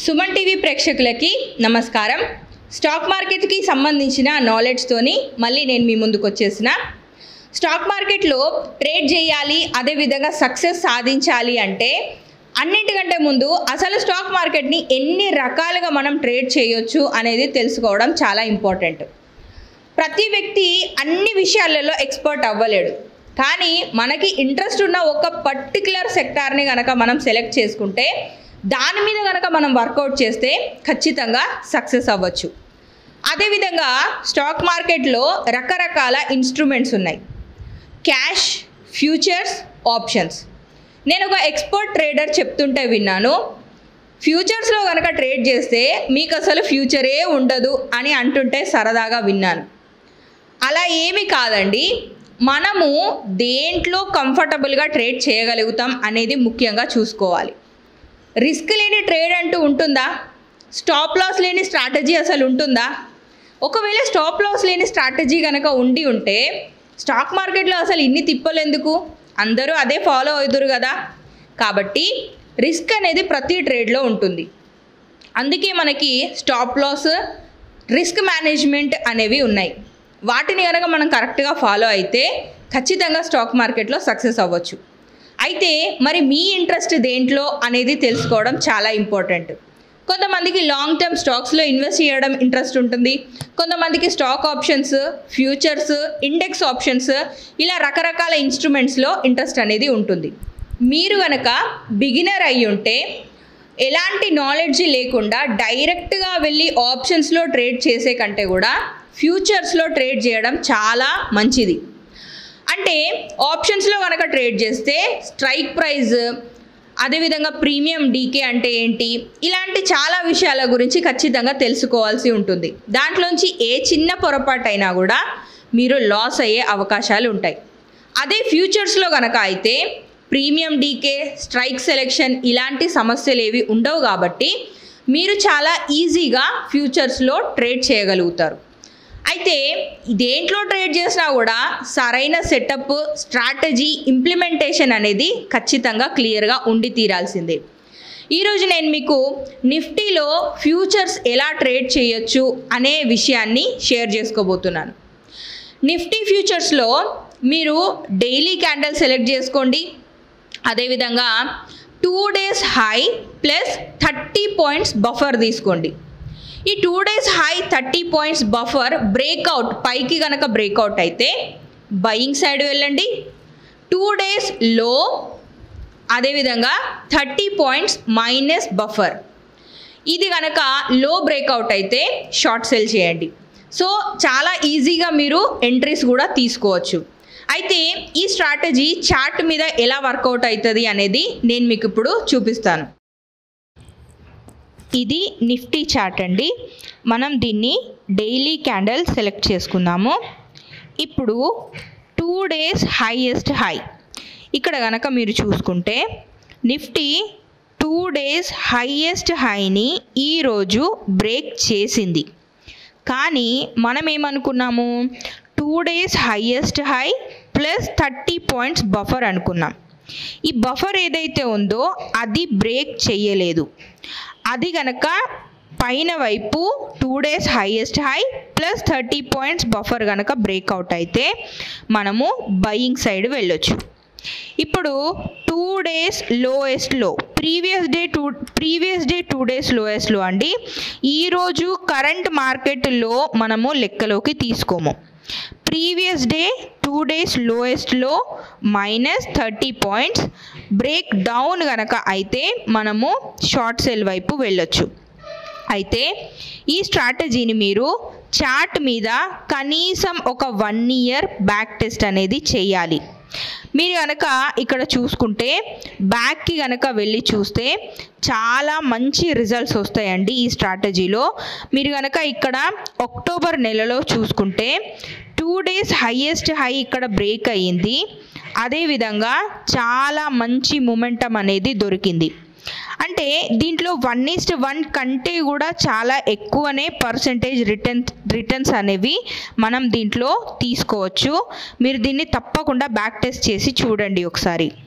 Suman TV ప్రేక్షకులకి నమస్కారం stock మార్కెట్కి సంబంధించిన నాలెడ్జ్తోని మళ్ళీ నేను మీ ముందుకు వచ్చేసిన స్టాక్ మార్కెట్లో ట్రేడ్ చేయాలి అదేవిధంగా సక్సెస్ సాధించాలి అంటే అన్నింటికంటే ముందు అసలు స్టాక్ మార్కెట్ని ఎన్ని రకాలుగా మనం ట్రేడ్ చేయొచ్చు అనేది తెలుసుకోవడం చాలా ఇంపార్టెంట్ ప్రతి వ్యక్తి అన్ని విషయాలలో ఎక్స్పర్ట్ అవ్వలేడు కానీ మనకి ఇంట్రెస్ట్ ఉన్న ఒక పర్టికులర్ సెక్టార్ని కనుక మనం సెలెక్ట్ చేసుకుంటే దాని మీద కనుక మనం వర్కౌట్ చేస్తే ఖచ్చితంగా సక్సెస్ అవ్వచ్చు అదేవిధంగా స్టాక్ మార్కెట్లో రకరకాల ఇన్స్ట్రుమెంట్స్ ఉన్నాయి క్యాష్ ఫ్యూచర్స్ ఆప్షన్స్ నేను ఒక ఎక్స్పర్ట్ ట్రేడర్ చెప్తుంటే విన్నాను ఫ్యూచర్స్లో కనుక ట్రేడ్ చేస్తే మీకు అసలు ఫ్యూచరే ఉండదు అని అంటుంటే సరదాగా విన్నాను అలా ఏమీ కాదండి మనము దేంట్లో కంఫర్టబుల్గా ట్రేడ్ చేయగలుగుతాం అనేది ముఖ్యంగా చూసుకోవాలి రిస్క్ లేని ట్రేడ్ అంటూ ఉంటుందా స్టాప్ లాస్ లేని స్ట్రాటజీ అసలు ఉంటుందా ఒకవేళ స్టాప్ లాస్ లేని స్ట్రాటజీ కనుక ఉండి ఉంటే స్టాక్ మార్కెట్లో అసలు ఇన్ని తిప్పలు ఎందుకు అందరూ అదే ఫాలో అవుతురు కదా కాబట్టి రిస్క్ అనేది ప్రతి ట్రేడ్లో ఉంటుంది అందుకే మనకి స్టాప్ లాస్ రిస్క్ మేనేజ్మెంట్ అనేవి ఉన్నాయి వాటిని కనుక మనం కరెక్ట్గా ఫాలో అయితే ఖచ్చితంగా స్టాక్ మార్కెట్లో సక్సెస్ అవ్వచ్చు అయితే మరి మీ ఇంట్రెస్ట్ దేంట్లో అనేది తెలుసుకోవడం చాలా ఇంపార్టెంట్ కొంతమందికి లాంగ్ టర్మ్ స్టాక్స్లో ఇన్వెస్ట్ చేయడం ఇంట్రెస్ట్ ఉంటుంది కొంతమందికి stock options futures index options ఇలా రకరకాల ఇన్స్ట్రుమెంట్స్లో ఇంట్రెస్ట్ అనేది ఉంటుంది మీరు కనుక బిగినర్ అయి ఉంటే ఎలాంటి నాలెడ్జ్ లేకుండా డైరెక్ట్గా వెళ్ళి ఆప్షన్స్లో ట్రేడ్ చేసే కంటే కూడా ఫ్యూచర్స్లో ట్రేడ్ చేయడం చాలా మంచిది అంటే ఆప్షన్స్లో కనుక ట్రేడ్ చేస్తే స్ట్రైక్ ప్రైస్ అదేవిధంగా ప్రీమియం డీకే అంటే ఏంటి ఇలాంటి చాలా విషయాల గురించి ఖచ్చితంగా తెలుసుకోవాల్సి ఉంటుంది దాంట్లోంచి ఏ చిన్న పొరపాటు అయినా కూడా మీరు లాస్ అయ్యే అవకాశాలు ఉంటాయి అదే ఫ్యూచర్స్లో కనుక అయితే ప్రీమియం డీకే స్ట్రైక్ సెలెక్షన్ ఇలాంటి సమస్యలు ఏవి ఉండవు కాబట్టి మీరు చాలా ఈజీగా ఫ్యూచర్స్లో ట్రేడ్ చేయగలుగుతారు అయితే దేంట్లో ట్రేడ్ చేసినా కూడా సరైన సెటప్ స్ట్రాటజీ ఇంప్లిమెంటేషన్ అనేది ఖచ్చితంగా క్లియర్గా ఉండి తీరాల్సిందే ఈరోజు నేను మీకు నిఫ్టీలో ఫ్యూచర్స్ ఎలా ట్రేడ్ చేయొచ్చు అనే విషయాన్ని షేర్ చేసుకోబోతున్నాను నిఫ్టీ ఫ్యూచర్స్లో మీరు డైలీ క్యాండిల్ సెలెక్ట్ చేసుకోండి అదేవిధంగా two days high plus thirty points buffer తీసుకోండి ఈ two days high thirty points buffer breakout పైకి కనుక బ్రేక్అవుట్ అయితే బయింగ్ సైడ్ వెళ్ళండి టూ డేస్ లో అదేవిధంగా థర్టీ పాయింట్స్ మైనస్ బఫర్ ఇది కనుక లో బ్రేక్అవుట్ అయితే షార్ట్ సెల్ చేయండి సో చాలా ఈజీగా మీరు ఎంట్రీస్ కూడా తీసుకోవచ్చు అయితే ఈ స్ట్రాటజీ చార్ట్ మీద ఎలా వర్కౌట్ అవుతుంది అనేది నేను మీకు ఇప్పుడు చూపిస్తాను ఇది నిఫ్టీ చార్ట్ అండి మనం దీన్ని డైలీ క్యాండిల్ సెలెక్ట్ చేసుకుందాము ఇప్పుడు టూ డేస్ హైయెస్ట్ హై ఇక్కడ కనుక మీరు చూసుకుంటే నిఫ్టీ టూ డేస్ హైయెస్ట్ హైని ఈరోజు బ్రేక్ చేసింది కానీ మనం ఏమనుకున్నాము two days highest high plus thirty points buffer అనుకున్నాం ఈ బఫర్ ఏదైతే ఉందో అది బ్రేక్ చేయలేదు అది గనక పైన వైపు two days highest high plus thirty points buffer కనుక బ్రేక్అవుట్ అయితే మనము బయింగ్ సైడ్ వెళ్ళొచ్చు ఇప్పుడు two days lowest low previous day two previous day two days lowest low అండి ఈరోజు కరెంట్ మార్కెట్లో మనము లెక్కలోకి తీసుకోము ప్రీవియస్ డే టూ డేస్ లోయెస్ట్లో minus thirty points break down కనుక అయితే మనము షార్ట్ సెల్ వైపు వెళ్ళొచ్చు అయితే ఈ స్ట్రాటజీని మీరు చార్ట్ మీద కనీసం ఒక వన్ ఇయర్ బ్యాక్ టెస్ట్ అనేది చేయాలి మీరు కనుక ఇక్కడ చూసుకుంటే బ్యాక్కి కనుక వెళ్ళి చూస్తే చాలా మంచి రిజల్ట్స్ వస్తాయండి ఈ స్ట్రాటజీలో మీరు కనుక ఇక్కడ అక్టోబర్ నెలలో చూసుకుంటే టూ డేస్ హైయెస్ట్ హై ఇక్కడ బ్రేక్ అయ్యింది అదేవిధంగా చాలా మంచి మొమెంటం అనేది దొరికింది అంటే దీంట్లో వన్ ఈస్ట్ వన్ కంటే కూడా చాలా ఎక్కువనే పర్సంటేజ్ రిటర్న్స్ రిటర్న్స్ అనేవి మనం దీంట్లో తీసుకోవచ్చు మీరు దీన్ని తప్పకుండా బ్యాక్ టెస్ట్ చేసి చూడండి ఒకసారి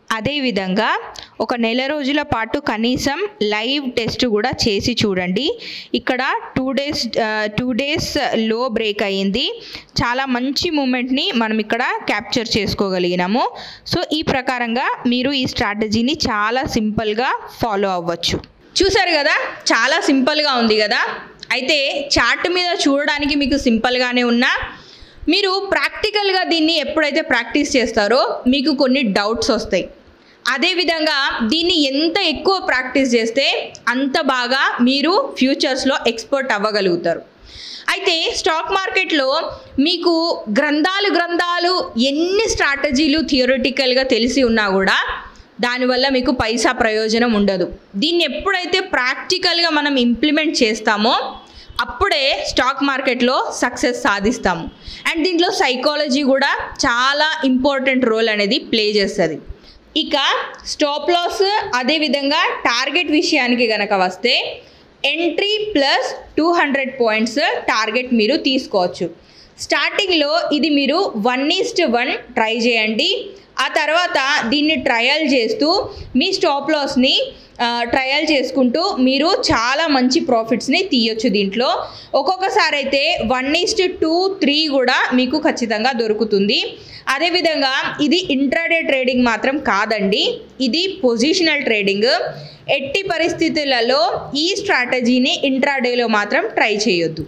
అదేవిధంగా ఒక నెల రోజుల పాటు కనీసం లైవ్ టెస్ట్ కూడా చేసి చూడండి ఇక్కడ two days two days low break అయ్యింది చాలా మంచి మూమెంట్ని మనం ఇక్కడ క్యాప్చర్ చేసుకోగలిగినాము సో ఈ ప్రకారంగా మీరు ఈ స్ట్రాటజీని చాలా సింపుల్గా ఫాలో అవ్వచ్చు చూసారు కదా చాలా సింపుల్గా ఉంది కదా అయితే చార్ట్ మీద చూడడానికి మీకు సింపుల్గానే ఉన్నా మీరు ప్రాక్టికల్గా దీన్ని ఎప్పుడైతే ప్రాక్టీస్ చేస్తారో మీకు కొన్ని డౌట్స్ వస్తాయి అదేవిధంగా దీన్ని ఎంత ఎక్కువ ప్రాక్టీస్ చేస్తే అంత బాగా మీరు ఫ్యూచర్స్లో ఎక్స్పర్ట్ అవ్వగలుగుతారు అయితే స్టాక్ మార్కెట్లో మీకు గ్రంథాలు గ్రంథాలు ఎన్ని స్ట్రాటజీలు థియోరిటికల్గా తెలిసి ఉన్నా కూడా దానివల్ల మీకు పైసా ప్రయోజనం ఉండదు దీన్ని ఎప్పుడైతే ప్రాక్టికల్గా మనం ఇంప్లిమెంట్ చేస్తామో అప్పుడే స్టాక్ మార్కెట్లో సక్సెస్ సాధిస్తాము అండ్ దీంట్లో సైకాలజీ కూడా చాలా ఇంపార్టెంట్ రోల్ అనేది ప్లే చేస్తుంది ఇక స్టాప్ లాస్ అదేవిధంగా టార్గెట్ విషయానికి గనక వస్తే entry plus two hundred points target మీరు తీసుకోవచ్చు స్టార్టింగ్లో ఇది మీరు వన్ ఈస్ట్ వన్ ట్రై చేయండి ఆ తర్వాత దీన్ని ట్రయల్ చేస్తూ మీ స్టాప్ లాస్ని ట్రయల్ చేసుకుంటూ మీరు చాలా మంచి ప్రాఫిట్స్ని తీయొచ్చు దీంట్లో ఒక్కొక్కసారి అయితే వన్ ఈస్ట్ టూ త్రీ కూడా మీకు ఖచ్చితంగా దొరుకుతుంది అదేవిధంగా ఇది ఇంట్రాడే ట్రేడింగ్ మాత్రం కాదండి ఇది పొజిషనల్ ట్రేడింగ్ ఎట్టి పరిస్థితులలో ఈ స్ట్రాటజీని ఇంట్రాడేలో మాత్రం ట్రై చేయొద్దు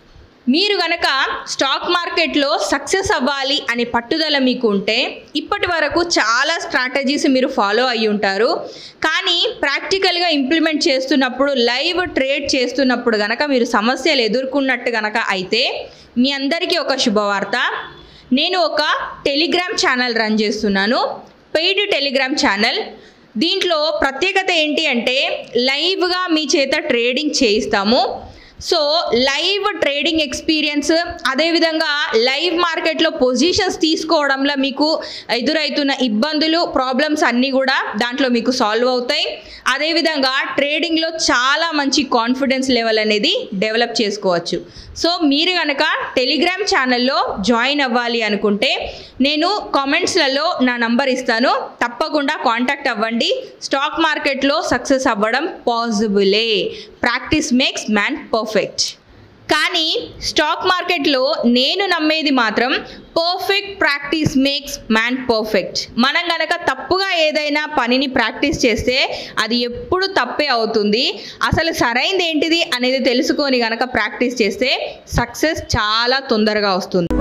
మీరు గనక స్టాక్ మార్కెట్లో సక్సెస్ అవ్వాలి అనే పట్టుదల మీకు ఉంటే ఇప్పటి వరకు చాలా స్ట్రాటజీస్ మీరు ఫాలో అయ్యి ఉంటారు కానీ ప్రాక్టికల్గా ఇంప్లిమెంట్ చేస్తున్నప్పుడు లైవ్ ట్రేడ్ చేస్తున్నప్పుడు గనక మీరు సమస్యలు ఎదుర్కొన్నట్టు గనక అయితే మీ అందరికీ ఒక శుభవార్త నేను ఒక టెలిగ్రామ్ ఛానల్ రన్ చేస్తున్నాను పెయిడ్ టెలిగ్రామ్ ఛానల్ దీంట్లో ప్రత్యేకత ఏంటి అంటే లైవ్గా మీ చేత ట్రేడింగ్ చేయిస్తాము సో లైవ్ ట్రేడింగ్ ఎక్స్పీరియన్స్ అదేవిధంగా లైవ్ మార్కెట్లో పొజిషన్స్ తీసుకోవడంలో మీకు ఎదురవుతున్న ఇబ్బందులు ప్రాబ్లమ్స్ అన్నీ కూడా దాంట్లో మీకు సాల్వ్ అవుతాయి అదేవిధంగా ట్రేడింగ్లో చాలా మంచి కాన్ఫిడెన్స్ లెవెల్ అనేది డెవలప్ చేసుకోవచ్చు సో మీరు కనుక టెలిగ్రామ్ ఛానల్లో జాయిన్ అవ్వాలి అనుకుంటే నేను కామెంట్స్లలో నా నంబర్ ఇస్తాను తప్పకుండా కాంటాక్ట్ అవ్వండి స్టాక్ మార్కెట్లో సక్సెస్ అవ్వడం పాసిబులే ప్రాక్టీస్ మేక్స్ మ్యాన్ పర్ఫెక్ట్ కానీ స్టాక్ మార్కెట్లో నేను నమ్మేది మాత్రం perfect practice makes man perfect మనం గనక తప్పుగా ఏదైనా పనిని ప్రాక్టీస్ చేస్తే అది ఎప్పుడు తప్పే అవుతుంది అసలు సరైనది ఏంటిది అనేది తెలుసుకొని గనక ప్రాక్టీస్ చేస్తే సక్సెస్ చాలా తొందరగా వస్తుంది